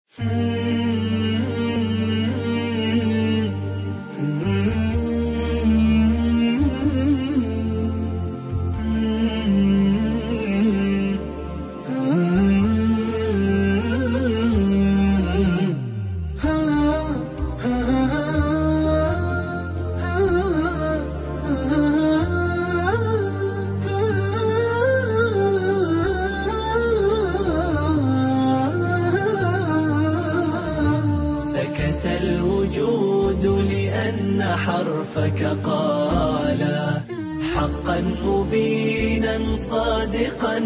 سكت الوجود لأن حرفك قال حقا مبينا صادقا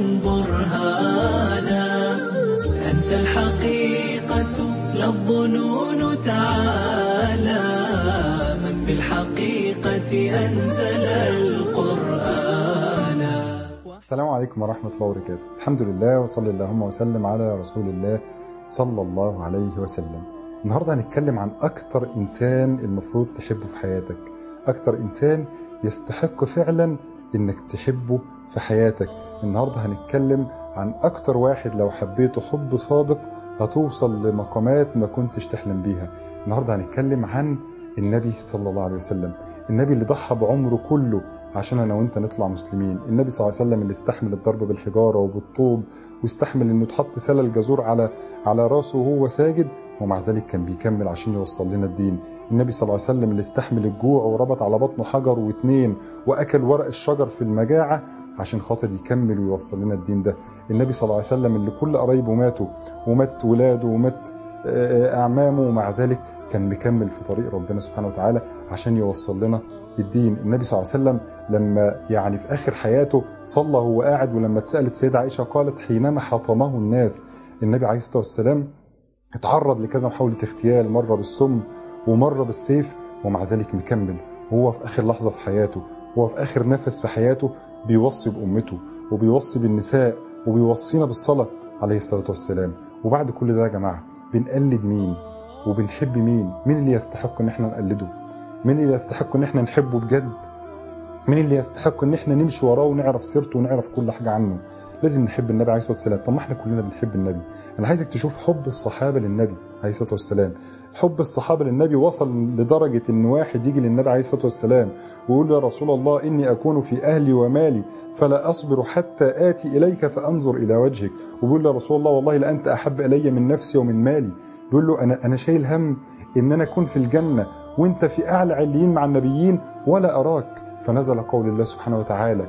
برهانا أنت الحقيقة لا الظنون تعالى من بالحقيقة أنزل القرآن السلام عليكم ورحمة الله وبركاته الحمد لله وصلى اللهم وسلم على رسول الله صلى الله عليه وسلم النهاردة هنتكلم عن أكتر إنسان المفروض تحبه في حياتك أكتر إنسان يستحق فعلا إنك تحبه في حياتك النهاردة هنتكلم عن أكتر واحد لو حبيته حب صادق هتوصل لمقامات ما كنتش تحلم بيها النهاردة هنتكلم عن النبي صلى الله عليه وسلم النبي اللي ضحى بعمره كله عشان انا وانت نطلع مسلمين النبي صلى الله عليه وسلم اللي استحمل الضرب بالحجاره وبالطوب واستحمل انه تحط سلة الجزور على على راسه وهو ساجد ومع ذلك كان بيكمل عشان يوصل لنا الدين النبي صلى الله عليه وسلم اللي استحمل الجوع وربط على بطنه حجر واتنين واكل ورق الشجر في المجاعه عشان خاطر يكمل ويوصل لنا الدين ده النبي صلى الله عليه وسلم اللي كل قرايبه ماتوا ومات ولاده ومات آه، اعمامه ومع ذلك كان مكمل في طريق ربنا سبحانه وتعالى عشان يوصل لنا الدين النبي صلى الله عليه وسلم لما يعني في اخر حياته صلى وهو قاعد ولما اتسالت السيده عائشه قالت حينما حطمه الناس النبي عليه الصلاه والسلام اتعرض لكذا محاوله اغتيال مره بالسم ومره بالسيف ومع ذلك مكمل وهو في اخر لحظه في حياته وهو في اخر نفس في حياته بيوصي بامته وبيوصي بالنساء وبيوصينا بالصلاه عليه الصلاه والسلام وبعد كل ده يا جماعه بنقلد مين وبنحب مين مين اللي يستحق ان احنا نقلده مين اللي يستحق ان احنا نحبه بجد مين اللي يستحق ان احنا نمشي وراه ونعرف سيرته ونعرف كل حاجه عنه لازم نحب النبي عليه الصلاه والسلام طب ما احنا كلنا بنحب النبي انا عايزك تشوف حب الصحابه للنبي عليه الصلاه والسلام حب الصحابه للنبي وصل لدرجه ان واحد يجي للنبي عليه الصلاه والسلام ويقول له يا رسول الله اني اكون في اهلي ومالي فلا اصبر حتى اتي اليك فانظر الى وجهك وبيقول له يا رسول الله والله لانت احب الي من نفسي ومن مالي بيقول له انا انا شايل هم ان انا اكون في الجنه وانت في اعلى عليين مع النبيين ولا اراك فنزل قول الله سبحانه وتعالى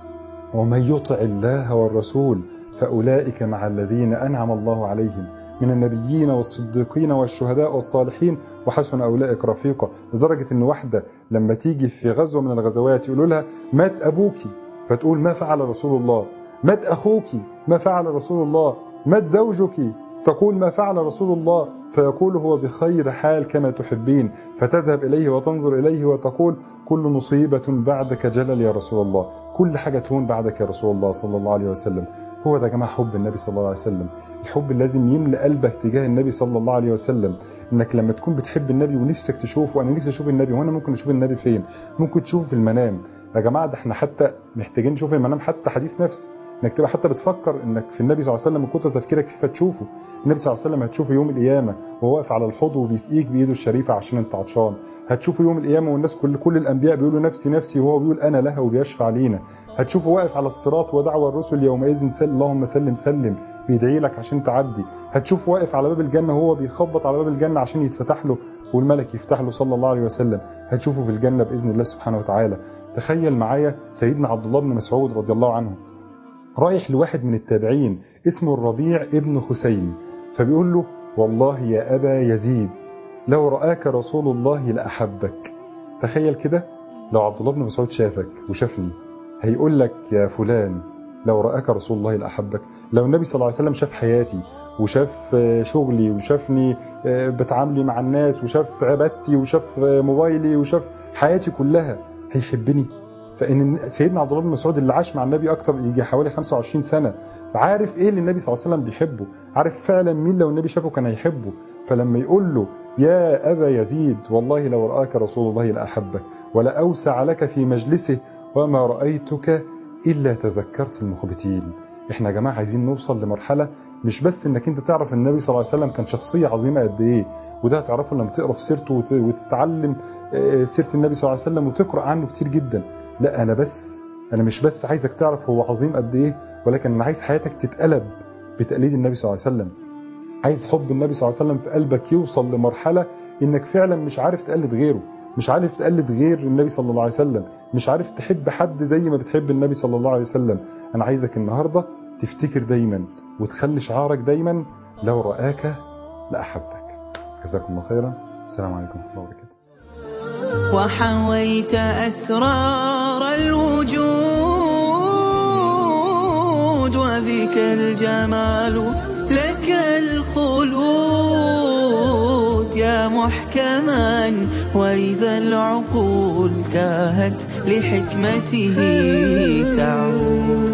ومن يطع الله والرسول فاولئك مع الذين انعم الله عليهم من النبيين والصديقين والشهداء والصالحين وحسن اولئك رفيقا لدرجه ان واحده لما تيجي في غزوه من الغزوات يقولوا لها مات ابوك فتقول ما فعل رسول الله مات اخوك ما فعل رسول الله مات زوجك تقول ما فعل رسول الله فيقول هو بخير حال كما تحبين فتذهب إليه وتنظر إليه وتقول كل مصيبة بعدك جلل يا رسول الله كل حاجة تهون بعدك يا رسول الله صلى الله عليه وسلم هو ده يا جماعة حب النبي صلى الله عليه وسلم الحب اللي لازم يملأ قلبك تجاه النبي صلى الله عليه وسلم انك لما تكون بتحب النبي ونفسك تشوفه انا نفسي اشوف النبي وانا ممكن اشوف النبي فين ممكن تشوفه في المنام يا جماعه ده احنا حتى محتاجين نشوف في المنام حتى حديث نفس انك تبقى حتى بتفكر انك في النبي صلى الله عليه وسلم من كتر تفكيرك فيه فتشوفه النبي صلى الله عليه وسلم هتشوفه يوم القيامه وهو واقف على الحوض وبيسقيك بايده الشريفه عشان انت عطشان هتشوفه يوم القيامه والناس كل كل الانبياء بيقولوا نفسي نفسي وهو بيقول انا لها وبيشفع لينا هتشوفه واقف على الصراط ودعوى الرسل يومئذ سل اللهم سلم سلم بيدعي لك عشان تعدي هتشوفه واقف على باب الجنه وهو بيخبط على باب الجنه عشان يتفتح له والملك يفتح له صلى الله عليه وسلم هتشوفه في الجنه باذن الله سبحانه وتعالى تخيل معايا سيدنا عبد الله بن مسعود رضي الله عنه رايح لواحد من التابعين اسمه الربيع ابن خسيم فبيقول له والله يا ابا يزيد لو راك رسول الله لاحبك تخيل كده لو عبد الله بن مسعود شافك وشافني هيقول لك يا فلان لو راك رسول الله لاحبك لو النبي صلى الله عليه وسلم شاف حياتي وشاف شغلي وشافني بتعاملي مع الناس وشاف عبادتي وشاف موبايلي وشاف حياتي كلها هيحبني فان سيدنا عبد الله بن مسعود اللي عاش مع النبي اكتر يجي حوالي 25 سنه فعارف ايه اللي النبي صلى الله عليه وسلم بيحبه عارف فعلا مين لو النبي شافه كان هيحبه فلما يقول له يا ابا يزيد والله لو راك رسول الله لاحبك ولاوسع لك في مجلسه وما رايتك الا تذكرت المخبتين احنا يا جماعه عايزين نوصل لمرحله مش بس انك انت تعرف النبي صلى الله عليه وسلم كان شخصيه عظيمه قد ايه وده هتعرفه لما تقرا في سيرته وت- وتتعلم آه، سيره النبي صلى الله عليه وسلم وتقرا عنه كتير جدا لا انا بس انا مش بس عايزك تعرف هو عظيم قد ايه ولكن انا عايز حياتك تتقلب بتقليد النبي صلى الله عليه وسلم عايز حب النبي صلى الله عليه وسلم في قلبك يوصل لمرحله انك فعلا مش عارف تقلد غيره مش عارف تقلد غير النبي صلى الله عليه وسلم مش عارف تحب حد زي ما بتحب النبي صلى الله عليه وسلم انا عايزك النهارده تفتكر دايما وتخلي شعارك دايما لو رآك لأحبك جزاكم الله خيرا السلام عليكم ورحمة الله وبركاته وحويت أسرار الوجود وبك الجمال لك الخلود يا محكما وإذا العقول تاهت لحكمته تعود